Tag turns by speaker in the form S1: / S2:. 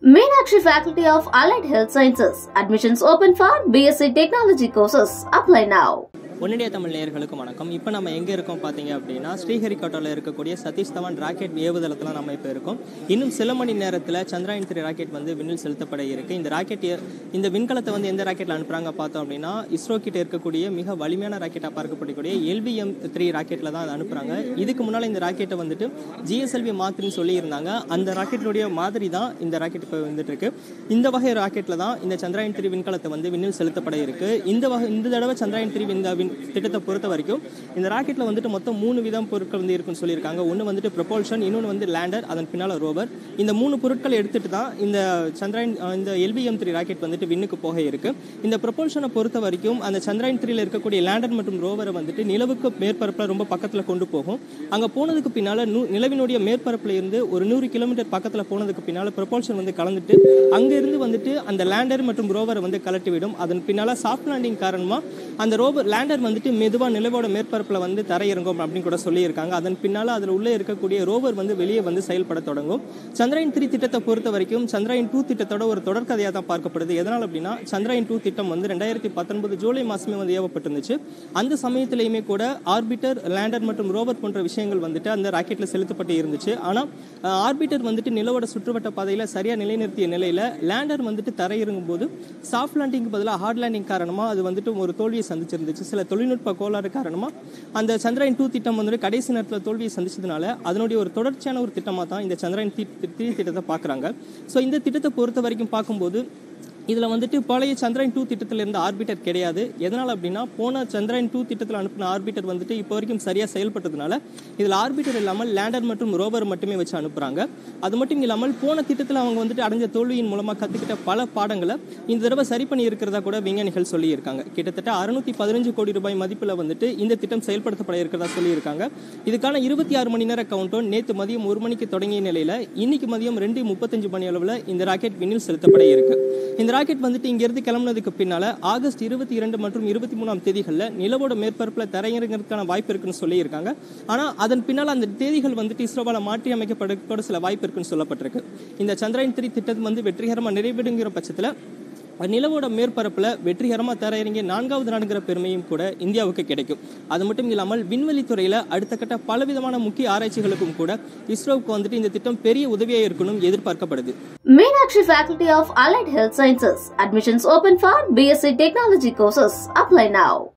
S1: Meenakshi Faculty of Allied Health Sciences. Admissions open for BSc Technology courses. Apply now.
S2: ஒன்னிடியா Tamil நேயர்களுக்கு வணக்கம் இப்போ நம்ம எங்கே இருக்கோம் பார்த்தீங்க அப்படின்னா ஸ்ரீஹரிகோட்டாவில் இருக்கக்கூடிய சதீஷ் தவான் ராக்கெட் ஏவுதளத்தில் நம்ம இப்போ இருக்கோம் இன்னும் சில மணி நேரத்தில் சந்திராயன் த்ரீ ராக்கெட் வந்து விண்ணில் செலுத்தப்பட இருக்கு இந்த ராக்கெட் ஏ- இந்த விண்கலத்தை வந்து எந்த ராக்கெட்டில் அனுப்புறாங்க பார்த்தோம் அப்படின்னா இஸ்ரோ கிட்ட இருக்கக்கூடிய மிக வலிமையான ராக்கெட்டாக பார்க்கப்படக்கூடிய எல்விஎம் த்ரீ ராக்கெட்டில் தான் அதை அனுப்புறாங்க இதுக்கு முன்னால் இந்த ராக்கெட்டை வந்துட்டு ஜிஎஸ்எல்வி மாத்திரின்னு சொல்லியிருந்தாங்க அந்த ராக்கெட்டுடைய மாதிரி தான் இந்த ராக்கெட் இப்போ வந்துட்டு இருக்கு இந்த வகை ராக்கெட்டில் தான் இந்த சந்திராயன் த்ரீ விண்கலத்தை வந்து விண்ணில் செலுத்தப்பட இருக்கு இந்த வகை இந்த தடவை சந்திராயன் த்ரீ விண்க விண் திட்டத்தை பொறுத்த வரைக்கும் இந்த ராக்கெட்டில் வந்துட்டு மொத்தம் மூணு விதம் பொருட்கள் வந்து இருக்குன்னு சொல்லியிருக்காங்க ஒன்று வந்துட்டு ப்ரொபல்ஷன் இன்னொன்று வந்து லேண்டர் அதன் பின்னால் ரோவர் இந்த மூணு பொருட்கள் எடுத்துட்டு தான் இந்த சந்திராயன் அஹ், இந்த எல்பிஎம் த்ரீ ராக்கெட் வந்துட்டு விண்ணுக்கு போக இருக்கு இந்த ப்ரொபல்ஷனை பொறுத்த வரைக்கும் அந்த சந்திராயன் த்ரீல இருக்கக்கூடிய லேண்டர் மற்றும் ரோவரை வந்துட்டு நிலவுக்கு மேற்பரப்பில் ரொம்ப பக்கத்தில் கொண்டு போகும் அங்கே போனதுக்கு பின்னால் நிலவினுடைய மேற்பரப்புல இருந்து ஒரு நூறு கிலோமீட்டர் பக்கத்தில் போனதுக்கு பின்னால் ப்ரொபல்ஷன் வந்து கலந்துட்டு அங்கிருந்து வந்துட்டு அந்த லேண்டர் மற்றும் ரோவரை வந்து கலட்டிவிடும் அதன் பின்னால் சாஃப்ட் லேண்டிங் காரணமாக அந்த ரோவர் லேண்டர் வந்துட்டு மெதுவாக நிலவோட மேற்பரப்பில் வந்து தரையிறங்கும் அப்படின்னு கூட சொல்லியிருக்காங்க அதன் பின்னால் அதில் உள்ளே இருக்கக்கூடிய ரோவர் வந்து வெளியே வந்து செயல்பட தொடங்கும் சந்திராயன் த்ரீ திட்டத்தை பொறுத்த வரைக்கும் சந்திராயன் டூ திட்டத்தோட ஒரு தொடர்கதையாக தான் பார்க்கப்படுது எதனால் அப்படின்னா சந்திராயன் டூ திட்டம் வந்து ரெண்டாயிரத்தி பத்தொன்பது ஜூலை மாதமே வந்து ஏவப்பட்டிருந்துச்சு அந்த சமயத்திலையுமே கூட ஆர்பிட்டர் லேண்டர் மற்றும் ரோவர் போன்ற விஷயங்கள் வந்துட்டு அந்த ராக்கெட்டில் செலுத்தப்பட்டு இருந்துச்சு ஆனால் ஆர்பிட்டர் வந்துட்டு நிலவோட சுற்றுவட்ட பாதையில் சரியாக நிலைநிறுத்திய நிலையில் லேண்டர் வந்துட்டு தரையிறங்கும் போது சாஃப்ட் லேண்டிங்க்கு பதிலாக ஹார்ட் லேண்டிங் காரணமாக அது வந்துட்டு ஒரு தோல்வியை சந்திச்சிருந்துச்சு சில தொழில்நுட்ப கோளாறு காரணமாக அந்த சந்திராயன் டூ திட்டம் வந்துட்டு கடைசி நேரத்தில் தோல்வியை சந்திச்சதுனால அதனுடைய ஒரு தொடர்ச்சியான ஒரு திட்டமாக தான் இந்த சந்திராயன் தி த்ரீ திட்டத்தை பார்க்குறாங்க ஸோ இந்த திட்டத்தை பொறுத்த வரைக்கும் பார்க்கும்போது இதில் வந்துட்டு பழைய சந்திராயன் டூ திட்டத்தில் இருந்த ஆர்பிட்டர் கிடையாது எதனால் அப்படின்னா போன சந்திராயன் டூ திட்டத்தில் அனுப்பின ஆர்பிட்டர் வந்துட்டு இப்போ வரைக்கும் சரியாக செயல்பட்டதுனால இதில் ஆர்பிட்டர் இல்லாமல் லேண்டர் மற்றும் ரோவர் மட்டுமே வச்சு அனுப்புகிறாங்க அது மட்டும் இல்லாமல் போன திட்டத்தில் அவங்க வந்துட்டு அடைஞ்ச தோல்வியின் மூலமாக கற்றுக்கிட்ட பல பாடங்களை இந்த தடவை சரி பண்ணி இருக்கிறதா கூட விஞ்ஞானிகள் சொல்லியிருக்காங்க கிட்டத்தட்ட அறுநூத்தி பதினஞ்சு கோடி ரூபாய் மதிப்பில் வந்துட்டு இந்த திட்டம் செயல்படுத்தப்பட இருக்கிறதா சொல்லியிருக்காங்க இதுக்கான இருபத்தி ஆறு மணி நேர கவுண்டவுன் நேற்று மதியம் ஒரு மணிக்கு தொடங்கிய நிலையில் இன்னைக்கு மதியம் ரெண்டு முப்பத்தஞ்சு மணி அளவில் இந்த ராக்கெட் விண்ணில் செலுத்தப்பட இருக்கு இந்த ராக்கெட் வந்துட்டு இங்கிருந்து கிளம்புனதுக்கு பின்னால ஆகஸ்ட் இருபத்தி இரண்டு மற்றும் இருபத்தி மூணாம் தேதிகளில் நிலவோட மேற்பரப்பில் தரையிறங்கிறதுக்கான வாய்ப்பு இருக்குன்னு சொல்லியிருக்காங்க ஆனால் அதன் பின்னால் அந்த தேதிகள் வந்துட்டு இஸ்ரோவால் மாற்றி அமைக்கப்பட கூட சில வாய்ப்பு இருக்குன்னு சொல்லப்பட்டிருக்கு இந்த சந்திராயன் த்ரீ திட்டம் வந்து வெற்றிகரமாக நிறைவேறுங்கிற பட்சத்தில் நிலவோட மேற்பரப்பில் வெற்றிகரமாக தரையிறங்கிய நான்காவது நாடுங்கிற பெருமையும் கூட இந்தியாவுக்கு கிடைக்கும் அது மட்டும் இல்லாமல் விண்வெளி துறையில் அடுத்த கட்ட பலவிதமான முக்கிய ஆராய்ச்சிகளுக்கும் கூட இஸ்ரோவுக்கு வந்துட்டு இந்த திட்டம் பெரிய உதவியாக இருக்கணும் எதிர்பார்க்கப்படுது
S1: Meenakshi Faculty of Allied Health Sciences. Admissions open for BSc Technology courses. Apply now.